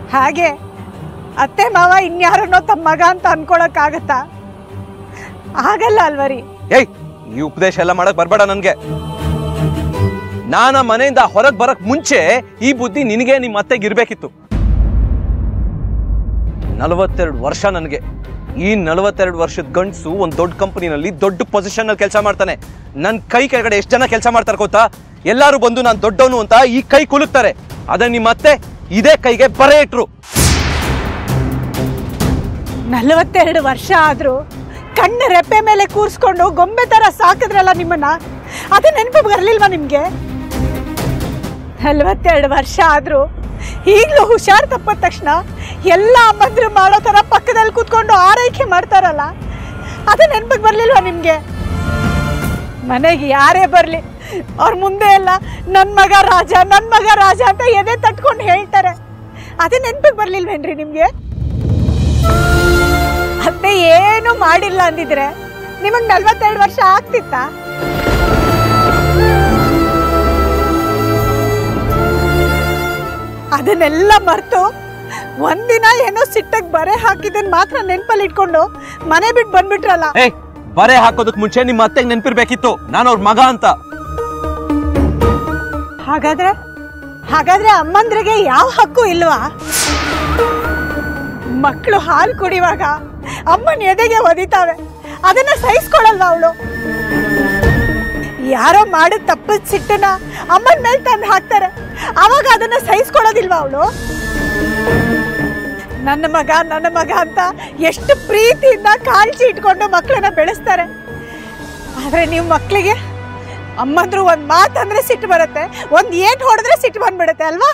ಹಾಗೆ ಅತ್ತೆ ಮಾವ ಇನ್ಯಾರನ್ನೋ ತಮ್ಮ ಮಗ ಅಂತ ಅನ್ಕೊಳಕ್ಕಾಗತ್ತಾ ಆಗಲ್ಲ ಅಲ್ವರಿ ಏಯ್ ಈ ಉಪದೇಶ ಎಲ್ಲ ಮಾಡಕ್ ಬರ್ಬೇಡ ನನ್ಗೆ ನಾನ ಮನೆಯಿಂದ ಹೊರಗ್ ಬರಕ್ ಮುಂಚೆ ಈ ಬುದ್ಧಿ ನಿನಗೆ ನಿಮ್ಮ ಅತ್ತೆಗೆ ಇರ್ಬೇಕಿತ್ತು ನಲವತ್ತೆರಡು ವರ್ಷ ನನಗೆ ಈ ನಲವತ್ತೆರಡು ವರ್ಷದ ಗಂಡಸು ಒಂದ್ ದೊಡ್ಡ ಕಂಪನಿನಲ್ಲಿ ದೊಡ್ಡ ಪೊಸಿಷನ್ ಅಲ್ಲಿ ಕೆಲಸ ಮಾಡ್ತಾನೆ ನನ್ ಕೈ ಕೆಳಗಡೆ ಎಷ್ಟು ಜನ ಕೆಲಸ ಮಾಡ್ತಾರೆ ಗೊತ್ತಾ ಎಲ್ಲಾರು ಬಂದು ನಾನು ದೊಡ್ಡವನು ಅಂತ ಈ ಕೈ ಕುಲುಕ್ತಾರೆ ಅದೇ ನಿಮ್ಮ ಅತ್ತೆ ಇದೇ ಕೈಗೆ ಬರೆ ಇಟ್ರು ನಲವತ್ತೆರಡು ವರ್ಷ ಆದ್ರೂ ಕಣ್ಣು ರೆಪ್ಪೆ ಮೇಲೆ ಕೂರಿಸ್ಕೊಂಡು ಗೊಂಬೆ ತರ ಸಾಕಿದ್ರಲ್ಲ ನಿಮ್ಮನ್ನ ಅದು ನೆನಪು ಬರಲಿಲ್ವಾ ನಿಮ್ಗೆ ನಲವತ್ತೆರಡು ವರ್ಷ ಆದ್ರೂ ಈಗಲೂ ಹುಷಾರ್ ತಪ್ಪಿದ ತಕ್ಷಣ ಎಲ್ಲ ಅಮ್ಮಂದ್ರು ಮಾಡೋ ಥರ ಪಕ್ಕದಲ್ಲಿ ಕೂತ್ಕೊಂಡು ಆರೈಕೆ ಮಾಡ್ತಾರಲ್ಲ ಅದು ನೆನಪಿಗೆ ಬರಲಿಲ್ವಾ ನಿಮಗೆ ಮನೆಗೆ ಯಾರೇ ಬರಲಿ ಅವ್ರ ಮುಂದೆ ಎಲ್ಲ ನನ್ನ ಮಗ ರಾಜ ನನ್ನ ಮಗ ರಾಜ ಅಂತ ಎದೆ ತಟ್ಕೊಂಡು ಹೇಳ್ತಾರೆ ಅದೇ ನೆನಪಿಗೆ ಬರಲಿಲ್ವೇನ್ರಿ ನಿಮಗೆ ಅತ್ತೆ ಏನು ಮಾಡಿಲ್ಲ ಅಂದಿದ್ರೆ ನಿಮಗೆ ನಲ್ವತ್ತೆರಡು ವರ್ಷ ಆಗ್ತಿತ್ತಾ ಅದನ್ನೆಲ್ಲ ಮರೆತು ಒಂದಿನ ಏನೋ ಸಿಟ್ಟಕ್ಕೆ ಬರೆ ಹಾಕಿದ್ದನ್ ಮಾತ್ರ ನೆನ್ಪಲ್ಲಿ ಇಟ್ಕೊಂಡು ಮನೆ ಬಿಟ್ಟು ಬಂದ್ಬಿಟ್ರಲ್ಲ ಏಯ್ ಬರೆ ಹಾಕೋದಕ್ ಮುಂಚೆ ನಿಮ್ಮ ಅತ್ತೆಗೆ ನೆನ್ಪಿರ್ಬೇಕಿತ್ತು ನಾನು ಅವ್ರ ಮಗ ಅಂತ ಹಾಗಾದ್ರೆ ಹಾಗಾದ್ರೆ ಅಮ್ಮಂದ್ರಿಗೆ ಯಾವ ಹಕ್ಕು ಇಲ್ವಾ ಮಕ್ಕಳು ಹಾಲು ಕುಡಿಯುವಾಗ ಅಮ್ಮನ ಎದೆಗೆ ಒದಿತಾವೆ ಅದನ್ನ ಸಹಿಸ್ಕೊಳಲ್ವಾ ಅವಳು ಯಾರೋ ಮಾಡಿದ ತಪ್ಪದ ಸಿಟ್ಟನ್ನ ಅಮ್ಮನ ಮೇಲೆ ತಂದು ಹಾಕ್ತಾರೆ ಅವಾಗ ಅದನ್ನ ಸಹಿಸ್ಕೊಳ್ಳೋದಿಲ್ವಾ ಅವಳು ನನ್ನ ಮಗ ನನ್ನ ಮಗ ಅಂತ ಎಷ್ಟು ಪ್ರೀತಿಯಿಂದ ಕಾಳಜಿ ಇಟ್ಕೊಂಡು ಮಕ್ಕಳನ್ನ ಬೆಳೆಸ್ತಾರೆ ಆದ್ರೆ ನೀವು ಮಕ್ಕಳಿಗೆ ಅಮ್ಮಂದ್ರು ಒಂದ್ ಮಾತಂದ್ರೆ ಸಿಟ್ಟು ಬರುತ್ತೆ ಒಂದ್ ಏಟ್ ಹೊಡೆದ್ರೆ ಸಿಟ್ಟು ಬಂದ್ಬಿಡುತ್ತೆ ಅಲ್ವಾ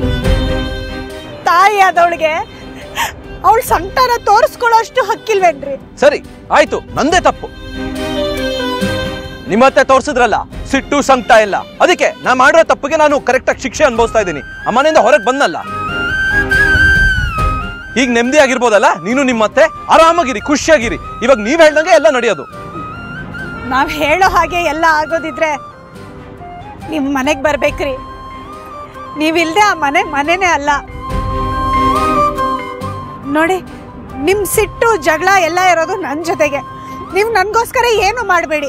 ತಾಯಿ ಆದವಳಿಗೆ ಅವಳ ಸಂಕಟನ ತೋರಿಸ್ಕೊಳ್ಳೋ ಅಷ್ಟು ಹಕ್ಕಿಲ್ವೇನ್ರಿ ಸರಿ ಆಯ್ತು ನಂದೇ ತಪ್ಪು ನಿಮ್ಮತ್ತೆ ತೋರ್ಸಿದ್ರಲ್ಲ ಸಿಟ್ಟು ಸಂಕಟ ಎಲ್ಲ ಅದಕ್ಕೆ ನಾ ಮಾಡಿರೋ ತಪ್ಪಿಗೆ ನಾನು ಕರೆಕ್ಟಾಗಿ ಶಿಕ್ಷೆ ಅನುಭವಿಸ್ತಾ ಇದ್ದೀನಿ ಆ ಮನೆಯಿಂದ ಹೊರಗೆ ಬಂದಲ್ಲ ಈಗ ನೆಮ್ಮದಿ ಆಗಿರ್ಬೋದಲ್ಲ ನೀನು ನಿಮ್ಮತ್ತೆ ಆರಾಮಾಗಿರಿ ಖುಷಿಯಾಗಿರಿ ಇವಾಗ ನೀವ್ ಹೇಳ್ದಂಗೆ ಎಲ್ಲ ನಡೆಯೋದು ನಾವ್ ಹೇಳೋ ಹಾಗೆ ಎಲ್ಲ ಆಗೋದಿದ್ರೆ ನಿಮ್ ಮನೆಗ್ ಬರ್ಬೇಕ್ರಿ ನೀವಿಲ್ದೆ ಆ ಮನೆ ಮನೆನೇ ಅಲ್ಲ ನೋಡಿ ನಿಮ್ ಸಿಟ್ಟು ಜಗಳ ಎಲ್ಲ ಇರೋದು ನನ್ನ ಜೊತೆಗೆ ನೀವು ನನಗೋಸ್ಕರ ಏನು ಮಾಡಬೇಡಿ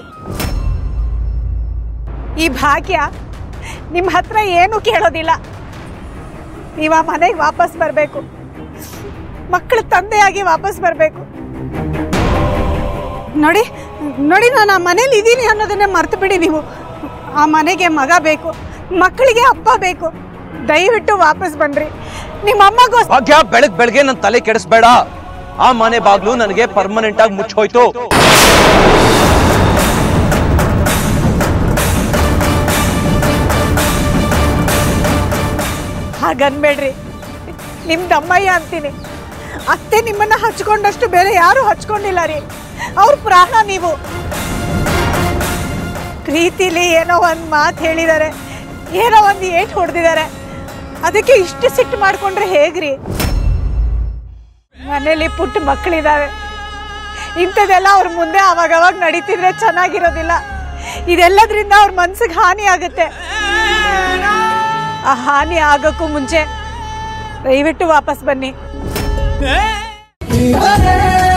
ಈ ಭಾಗ್ಯ ನಿಮ್ಮ ಹತ್ರ ಏನು ಕೇಳೋದಿಲ್ಲ ನೀವು ಆ ಮನೆಗೆ ವಾಪಸ್ ಬರಬೇಕು ಮಕ್ಕಳ ತಂದೆಯಾಗಿ ವಾಪಸ್ ಬರಬೇಕು ನೋಡಿ ನೋಡಿ ನಾನು ಆ ಮನೇಲಿ ಇದ್ದೀನಿ ಅನ್ನೋದನ್ನೇ ಮರ್ತು ಬಿಡಿ ನೀವು ಆ ಮನೆಗೆ ಮಗ ಬೇಕು ಮಕ್ಕಳಿಗೆ ಅಪ್ಪ ಬೇಕು ದಯವಿಟ್ಟು ವಾಪಸ್ ಬನ್ರಿ ನಿಮ್ಮ ಅಮ್ಮಗೋಸ್ಕರ ಭಾಗ್ಯ ಬೆಳಗ್ ಬೆಳಗ್ಗೆ ನನ್ನ ತಲೆ ಕೆಡಿಸ್ಬೇಡ ಆ ಮನೆ ಬಾಗ್ಲು ನನಗೆ ಪರ್ಮನೆಂಟ್ ಆಗಿ ಮುಚ್ಚೋಯ್ತು ಹಾಗನ್ಬೇಡ್ರಿ ನಿಮ್ದು ಅಮ್ಮಯ್ಯ ಅಂತೀನಿ ಅತ್ತೆ ನಿಮ್ಮನ್ನ ಹಚ್ಕೊಂಡಷ್ಟು ಬೇರೆ ಯಾರು ಹಚ್ಕೊಂಡಿಲ್ಲ ರೀ ಅವ್ರ ಪ್ರಾಣ ನೀವು ಪ್ರೀತಿಲಿ ಏನೋ ಒಂದು ಮಾತು ಹೇಳಿದ್ದಾರೆ ಏನೋ ಒಂದು ಏಟ್ ಹೊಡೆದಿದ್ದಾರೆ ಅದಕ್ಕೆ ಇಷ್ಟು ಸಿಟ್ಟು ಮಾಡ್ಕೊಂಡ್ರೆ ಹೇಗ್ರಿ ಮನೇಲಿ ಪುಟ್ಟ ಮಕ್ಕಳಿದ್ದಾವೆ ಇಂಥದ್ದೆಲ್ಲ ಅವ್ರ ಮುಂದೆ ಅವಾಗವಾಗ ನಡೀತಿದ್ರೆ ಚೆನ್ನಾಗಿರೋದಿಲ್ಲ ಇದೆಲ್ಲದ್ರಿಂದ ಅವ್ರ ಮನ್ಸಿಗೆ ಹಾನಿ ಆಗುತ್ತೆ ಆ ಹಾನಿ ಆಗೋಕ್ಕೂ ಮುಂಚೆ ದಯವಿಟ್ಟು ವಾಪಸ್ ಬನ್ನಿ ಇವರೇ